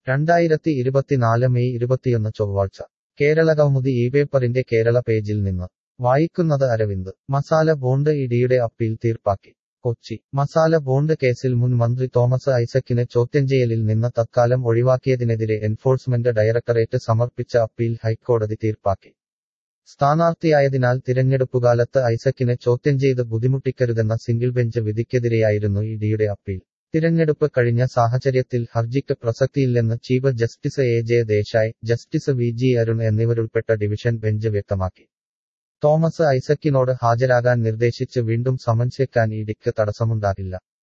രണ്ടായിരത്തി ഇരുപത്തിനാല് മെയ് ഇരുപത്തിയൊന്ന് ചൊവ്വാഴ്ച കേരള കൗമുദി ഈ പേപ്പറിന്റെ കേരള പേജിൽ നിന്ന് വായിക്കുന്നത് അരവിന്ദ് മസാല ബോണ്ട് ഇഡിയുടെ അപ്പീൽ തീർപ്പാക്കി കൊച്ചി മസാല ബോണ്ട് കേസിൽ മുൻ മന്ത്രി തോമസ് ഐസക്കിനെ ചോദ്യംചെയ്യലിൽ നിന്ന് തത്കാലം ഒഴിവാക്കിയതിനെതിരെ എൻഫോഴ്സ്മെന്റ് ഡയറക്ടറേറ്റ് സമർപ്പിച്ച അപ്പീൽ ഹൈക്കോടതി തീർപ്പാക്കി സ്ഥാനാർത്ഥിയായതിനാൽ തിരഞ്ഞെടുപ്പുകാലത്ത് ഐസക്കിനെ ചോദ്യം ചെയ്ത് ബുദ്ധിമുട്ടിക്കരുതെന്ന സിംഗിൾ ബെഞ്ച് വിധിക്കെതിരെയായിരുന്നു ഇഡിയുടെ അപ്പീൽ തിരഞ്ഞെടുപ്പ് കഴിഞ്ഞ സാഹചര്യത്തിൽ ഹർജിക്ക് പ്രസക്തിയില്ലെന്ന് chief justice A J Desai justice V G Arun എന്നിവരുൾപ്പെട്ട ഡിവിഷൻ ബെഞ്ച് വ്യക്തമാക്കി തോമസ് ഐസക്കിനോട് ഹാജരാകാൻ നിർദ്ദേശിച്ച് വീണ്ടും സമൻസ് വെക്കാൻ ഇഡിക്ക് തടസ്സമുണ്ടാകില്ല